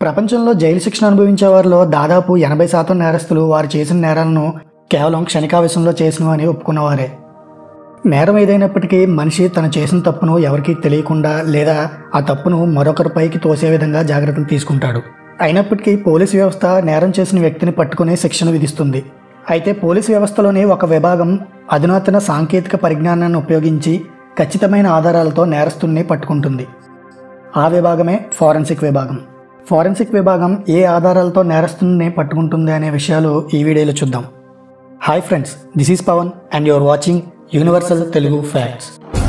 ప్రపంచంలో జైలు శిక్షణ అనుభవించే వారిలో దాదాపు ఎనభై శాతం నేరస్తులు వారు చేసిన నేరాలను కేవలం క్షణికావేశంలో చేసినవని ఒప్పుకున్నవారే నేరం ఏదైనప్పటికీ మనిషి తను చేసిన తప్పును ఎవరికీ తెలియకుండా లేదా ఆ తప్పును మరొకరిపైకి తోసే విధంగా జాగ్రత్తలు తీసుకుంటాడు అయినప్పటికీ పోలీసు వ్యవస్థ నేరం చేసిన వ్యక్తిని పట్టుకునే శిక్షణ విధిస్తుంది అయితే పోలీసు వ్యవస్థలోని ఒక విభాగం అధునాతన సాంకేతిక పరిజ్ఞానాన్ని ఉపయోగించి ఖచ్చితమైన ఆధారాలతో నేరస్తుల్ని పట్టుకుంటుంది ఆ విభాగమే ఫారెన్సిక్ విభాగం ఫారెన్సిక్ విభాగం ఏ ఆధారాలతో నేరస్తుల్ని పట్టుకుంటుంది అనే విషయాలు ఈ వీడియోలో చూద్దాం hi friends this is Pavan and your watching universal Telugu facts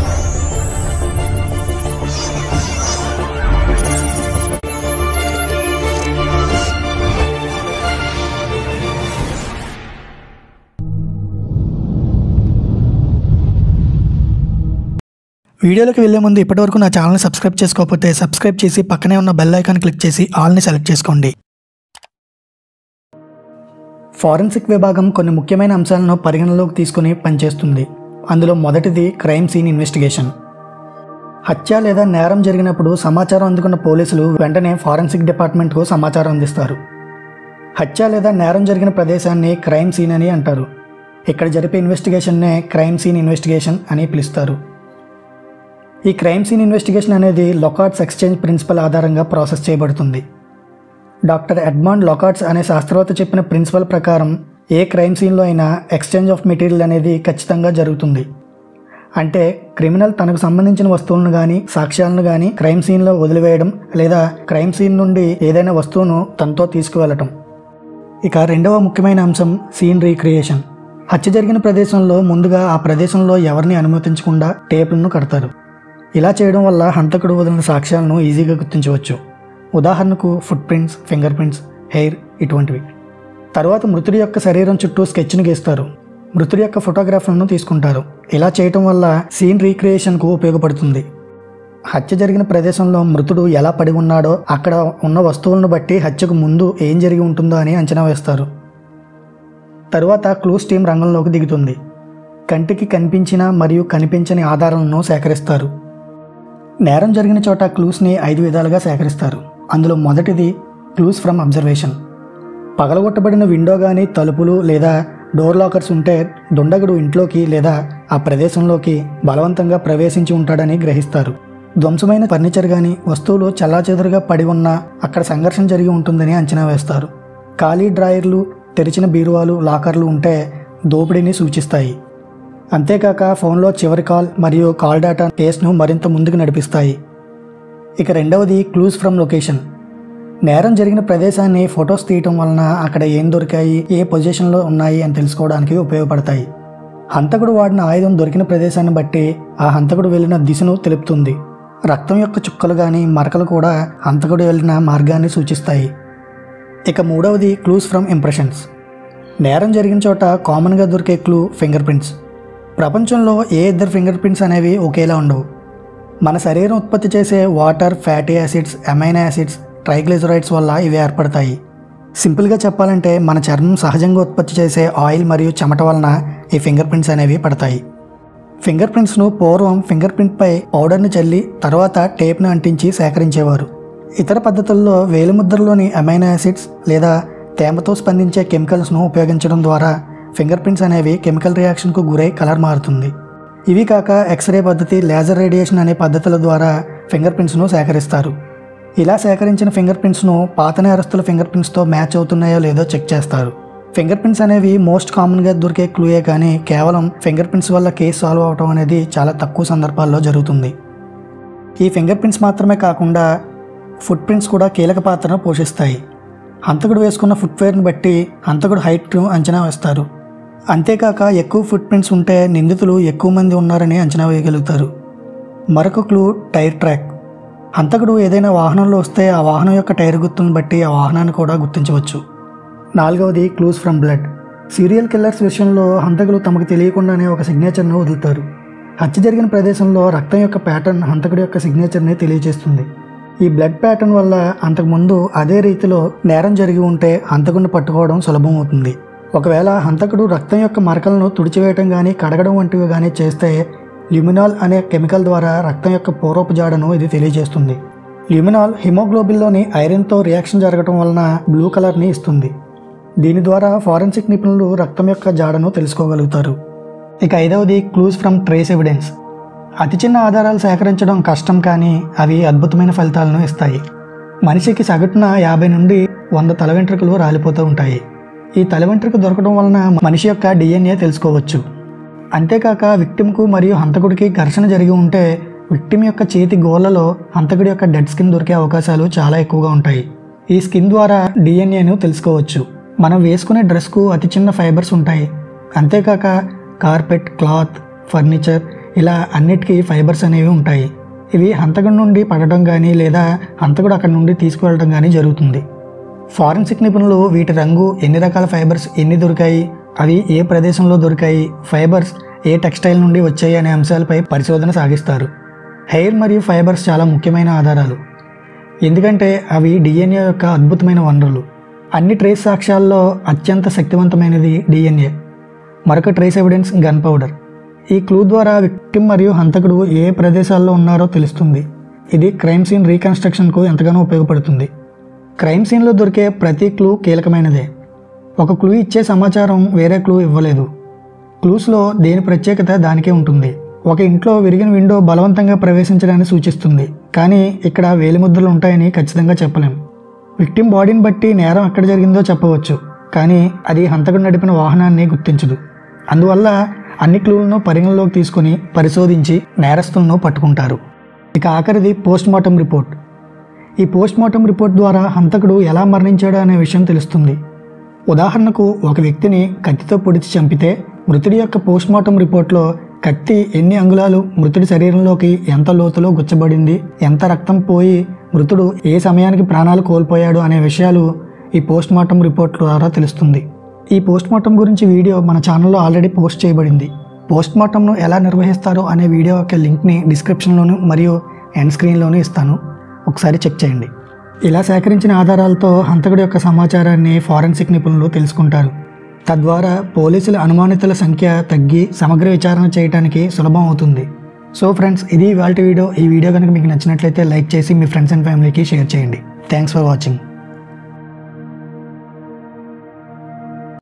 వీడియోలోకి వెళ్లే ముందు ఇప్పటివరకు నా ఛానల్ని సబ్స్క్రైబ్ చేసుకోకపోతే సబ్స్క్రైబ్ చేసి పక్కనే ఉన్న బెల్ ఐకాన్ క్లిక్ చేసి ఆల్ని సెలెక్ట్ చేసుకోండి ఫారెన్సిక్ విభాగం కొన్ని ముఖ్యమైన అంశాలను పరిగణలోకి తీసుకుని పనిచేస్తుంది అందులో మొదటిది క్రైమ్ సీన్ ఇన్వెస్టిగేషన్ హత్య లేదా నేరం జరిగినప్పుడు సమాచారం అందుకున్న పోలీసులు వెంటనే ఫారెన్సిక్ డిపార్ట్మెంట్కు సమాచారం అందిస్తారు హత్య లేదా నేరం జరిగిన ప్రదేశాన్ని క్రైమ్ సీన్ అని అంటారు ఇక్కడ జరిపే ఇన్వెస్టిగేషన్నే క్రైమ్ సీన్ ఇన్వెస్టిగేషన్ అని పిలుస్తారు ఈ క్రైమ్ సీన్ ఇన్వెస్టిగేషన్ అనేది లొకాట్స్ ఎక్స్చేంజ్ ప్రిన్సిపల్ ఆధారంగా ప్రాసెస్ చేయబడుతుంది డాక్టర్ ఎడ్మాండ్ లొకాట్స్ అనే శాస్త్రవేత్త చెప్పిన ప్రిన్సిపల్ ప్రకారం ఏ క్రైమ్ సీన్లో అయినా ఎక్స్చేంజ్ ఆఫ్ మెటీరియల్ అనేది ఖచ్చితంగా జరుగుతుంది అంటే క్రిమినల్ తనకు సంబంధించిన వస్తువులను కానీ సాక్ష్యాలను కానీ క్రైమ్ సీన్లో వదిలివేయడం లేదా క్రైమ్ సీన్ నుండి ఏదైనా వస్తువును తనతో తీసుకువెళ్ళటం ఇక రెండవ ముఖ్యమైన అంశం సీన్ రీక్రియేషన్ హత్య జరిగిన ప్రదేశంలో ముందుగా ఆ ప్రదేశంలో ఎవరిని అనుమతించకుండా టేపులను కడతారు ఇలా చేయడం వల్ల హంతకుడు వదిలిన సాక్ష్యాలను ఈజీగా గుర్తించవచ్చు ఉదాహరణకు footprints fingerprints hair ఇటువంటివి తర్వాత మృతుడి యొక్క శరీరం చుట్టూ స్కెచ్ను గీస్తారు మృతుడి యొక్క ఫోటోగ్రాఫ్లను తీసుకుంటారు ఇలా చేయటం వల్ల సీన్ రీక్రియేషన్కు ఉపయోగపడుతుంది హత్య జరిగిన ప్రదేశంలో మృతుడు ఎలా పడి ఉన్నాడో అక్కడ ఉన్న వస్తువులను బట్టి హత్యకు ముందు ఏం జరిగి ఉంటుందో అని అంచనా వేస్తారు తరువాత క్లూస్ టీం రంగంలోకి దిగుతుంది కంటికి కనిపించిన మరియు కనిపించని ఆధారాలను సేకరిస్తారు నేరం జరిగిన చోట క్లూస్ని ఐదు విధాలుగా సేకరిస్తారు అందులో మొదటిది క్లూస్ ఫ్రమ్ అబ్జర్వేషన్ పగలగొట్టబడిన విండో కానీ తలుపులు లేదా డోర్ లాకర్స్ ఉంటే దుండగుడు ఇంట్లోకి లేదా ఆ ప్రదేశంలోకి బలవంతంగా ప్రవేశించి ఉంటాడని గ్రహిస్తారు ధ్వంసమైన ఫర్నిచర్ కానీ వస్తువులు చల్లాచెదురుగా పడి ఉన్నా అక్కడ సంఘర్షణ జరిగి ఉంటుందని అంచనా వేస్తారు ఖాళీ డ్రాయర్లు తెరిచిన బీరువాలు లాకర్లు ఉంటే దోపిడీని సూచిస్తాయి అంతేకాక ఫోన్లో చివరి కాల్ మరియు కాల్ డేటా కేసును మరింత ముందుకు నడిపిస్తాయి ఇక రెండవది క్లూస్ ఫ్రమ్ లొకేషన్ నేరం జరిగిన ప్రదేశాన్ని ఫొటోస్ తీయటం వలన అక్కడ ఏం దొరికాయి ఏ పొజిషన్లో ఉన్నాయి అని తెలుసుకోవడానికి ఉపయోగపడతాయి హంతకుడు వాడిన ఆయుధం దొరికిన ప్రదేశాన్ని బట్టి ఆ హంతకుడు వెళ్ళిన దిశను తెలుపుతుంది రక్తం యొక్క చుక్కలు కానీ మరకలు కూడా హంతకుడు వెళ్ళిన మార్గాన్ని సూచిస్తాయి ఇక మూడవది క్లూస్ ఫ్రమ్ ఇంప్రెషన్స్ నేరం జరిగిన చోట కామన్గా దొరికే క్లూ ఫింగర్ ప్రింట్స్ ప్రపంచంలో ఏ ఇద్దరు ఫింగర్ ప్రింట్స్ అనేవి ఒకేలా ఉండవు మన శరీరం ఉత్పత్తి చేసే water fatty acids amino acids triglycerides వల్ల ఇవి ఏర్పడతాయి సింపుల్గా చెప్పాలంటే మన చర్మం సహజంగా ఉత్పత్తి చేసే ఆయిల్ మరియు చెమట వలన ఈ ఫింగర్ ప్రింట్స్ అనేవి పడతాయి ఫింగర్ ప్రింట్స్ను పూర్వం ఫింగర్ ప్రింట్పై పౌడర్ని చల్లి తర్వాత టేప్ను అంటించి సేకరించేవారు ఇతర పద్ధతుల్లో వేలిముద్రలోని అమైనో యాసిడ్స్ లేదా తేమతో స్పందించే కెమికల్స్ను ఉపయోగించడం ద్వారా ఫింగర్ ప్రింట్స్ అనేవి కెమికల్ రియాక్షన్కు గురై కలర్ మారుతుంది ఇవి కాక ఎక్స్రే పద్ధతి లేజర్ రేడియేషన్ అనే పద్ధతుల ద్వారా ఫింగర్ ప్రింట్స్ను సేకరిస్తారు ఇలా సేకరించిన ఫింగర్ ప్రింట్స్ను పాత నేరస్తుల ఫింగర్ ప్రింట్స్తో మ్యాచ్ అవుతున్నాయో లేదో చెక్ చేస్తారు ఫింగర్ ప్రింట్స్ అనేవి మోస్ట్ కామన్గా దొరికే క్లూయే కానీ కేవలం ఫింగర్ ప్రింట్స్ వల్ల కేసు సాల్వ్ అవడం అనేది చాలా తక్కువ సందర్భాల్లో జరుగుతుంది ఈ ఫింగర్ ప్రింట్స్ మాత్రమే కాకుండా ఫుట్ ప్రింట్స్ కూడా కీలక పాత్రను పోషిస్తాయి హంతకుడు వేసుకున్న ఫుట్వేర్ని బట్టి హంతకుడు హైట్ను అంచనా వేస్తారు అంతేకాక ఎక్కువ ఫుట్ ప్రింట్స్ ఉంటే నిందితులు ఎక్కువ మంది ఉన్నారని అంచనా వేయగలుగుతారు మరొక క్లూ టైర్ ట్రాక్ హంతకుడు ఏదైనా వాహనంలో వస్తే ఆ వాహనం యొక్క టైర్ గుర్తును బట్టి ఆ వాహనాన్ని కూడా గుర్తించవచ్చు నాలుగవది clues from blood serial killers విషయంలో హంతకులు తమకు తెలియకుండానే ఒక సిగ్నేచర్ను వదులుతారు హత్య జరిగిన ప్రదేశంలో రక్తం యొక్క ప్యాటర్న్ హంతకుడి యొక్క సిగ్నేచర్ని తెలియజేస్తుంది ఈ బ్లడ్ ప్యాటర్న్ వల్ల అంతకుముందు అదే రీతిలో నేరం జరిగి ఉంటే హంతకుడిని పట్టుకోవడం సులభం అవుతుంది ఒకవేళ హంతకుడు రక్తం యొక్క మరకలను తుడిచివేయటం కానీ కడగడం వంటివి కానీ చేస్తే ల్యూమినాల్ అనే కెమికల్ ద్వారా రక్తం యొక్క పూర్వపు జాడను ఇది తెలియజేస్తుంది ల్యూమినాల్ హిమోగ్లోబిన్లోని ఐరన్తో రియాక్షన్ జరగటం వలన బ్లూ కలర్ని ఇస్తుంది దీని ద్వారా ఫారెన్సిక్ నిపుణులు రక్తం యొక్క జాడను తెలుసుకోగలుగుతారు ఇక ఐదవది క్లూజ్ ఫ్రమ్ ట్రేస్ ఎవిడెన్స్ అతి చిన్న ఆధారాలు సేకరించడం కష్టం కానీ అవి అద్భుతమైన ఫలితాలను ఇస్తాయి మనిషికి సగటున యాభై నుండి వంద తల వెంట్రుకలు రాలిపోతూ ఉంటాయి ఈ తల వెంట్రుక దొరకడం వలన మనిషి యొక్క డిఎన్ఏ తెలుసుకోవచ్చు అంతేకాక విక్టిమ్కు మరియు హంతకుడికి ఘర్షణ జరిగి ఉంటే విక్టిమ్ యొక్క చేతి గోళ్లలో హంతకుడి యొక్క డెడ్ స్కిన్ దొరికే అవకాశాలు చాలా ఎక్కువగా ఉంటాయి ఈ స్కిన్ ద్వారా డిఎన్ఏను తెలుసుకోవచ్చు మనం వేసుకునే డ్రెస్కు అతి చిన్న ఫైబర్స్ ఉంటాయి అంతేకాక కార్పెట్ క్లాత్ ఫర్నిచర్ ఇలా అన్నిటికీ ఫైబర్స్ అనేవి ఉంటాయి ఇవి హంతకుడి నుండి పడటం కానీ లేదా హంతకుడు అక్కడి నుండి తీసుకువెళ్ళడం కానీ జరుగుతుంది ఫారెన్సిక్ నిపుణులు వీటి రంగు ఎన్ని రకాల ఫైబర్స్ ఎన్ని దొరికాయి అవి ఏ ప్రదేశంలో దొరికాయి ఫైబర్స్ ఏ టెక్స్టైల్ నుండి వచ్చాయి అనే అంశాలపై పరిశోధన సాగిస్తారు హెయిర్ మరియు ఫైబర్స్ చాలా ముఖ్యమైన ఆధారాలు ఎందుకంటే అవి డిఎన్ఏ యొక్క అద్భుతమైన వనరులు అన్ని ట్రేస్ సాక్ష్యాల్లో అత్యంత శక్తివంతమైనది డిఎన్ఏ మరొక ట్రేస్ ఎవిడెన్స్ గన్ పౌడర్ ఈ క్లూ ద్వారా విక్టిమ్ మరియు హంతకుడు ఏ ప్రదేశాల్లో ఉన్నారో తెలుస్తుంది ఇది క్రైమ్ సీన్ రీకన్స్ట్రక్షన్కు ఎంతగానో ఉపయోగపడుతుంది క్రైమ్ సీన్లో దొరికే ప్రతి క్లూ కీలకమైనదే ఒక క్లూ ఇచ్చే సమాచారం వేరే క్లూ ఇవ్వలేదు క్లూస్లో దేని ప్రత్యేకత దానికే ఉంటుంది ఒక ఇంట్లో విరిగిన విండో బలవంతంగా ప్రవేశించడాన్ని సూచిస్తుంది కానీ ఇక్కడ వేలిముద్రలు ఉంటాయని ఖచ్చితంగా చెప్పలేం విక్టిమ్ బాడీని బట్టి నేరం ఎక్కడ జరిగిందో చెప్పవచ్చు కానీ అది హంతకుడు నడిపిన వాహనాన్ని గుర్తించదు అందువల్ల అన్ని క్లూలను పరిగణలోకి తీసుకొని పరిశోధించి నేరస్తులను పట్టుకుంటారు ఇక ఆఖరిది పోస్ట్ మార్టం రిపోర్ట్ ఈ పోస్ట్ మార్టం రిపోర్ట్ ద్వారా హంతకుడు ఎలా మరణించాడు అనే విషయం తెలుస్తుంది ఉదాహరణకు ఒక వ్యక్తిని కత్తితో పొడిచి చంపితే మృతుడి యొక్క పోస్ట్ మార్టం రిపోర్ట్లో కత్తి ఎన్ని అంగుళాలు మృతుడి శరీరంలోకి ఎంత లోతులో గుచ్చబడింది ఎంత రక్తం పోయి మృతుడు ఏ సమయానికి ప్రాణాలు కోల్పోయాడు అనే విషయాలు ఈ పోస్ట్ మార్టం రిపోర్ట్ ద్వారా తెలుస్తుంది ఈ పోస్ట్ మార్టం గురించి వీడియో మన ఛానల్లో ఆల్రెడీ పోస్ట్ చేయబడింది పోస్ట్ మార్టంను ఎలా నిర్వహిస్తారో అనే వీడియో యొక్క లింక్ని డిస్క్రిప్షన్లోను మరియు ఎండ్ స్క్రీన్లోనూ ఇస్తాను ఒకసారి చెక్ చేయండి ఇలా సేకరించిన ఆధారాలతో హంతకుడి యొక్క సమాచారాన్ని ఫారెన్సిక్ నిపుణులు తెలుసుకుంటారు తద్వారా పోలీసుల అనుమానితుల సంఖ్య తగ్గి సమగ్ర విచారణ చేయడానికి సులభం అవుతుంది సో ఫ్రెండ్స్ ఇది ఇవాళ వీడియో ఈ వీడియో కనుక మీకు నచ్చినట్లయితే లైక్ చేసి మీ ఫ్రెండ్స్ అండ్ ఫ్యామిలీకి షేర్ చేయండి థ్యాంక్స్ ఫర్ వాచింగ్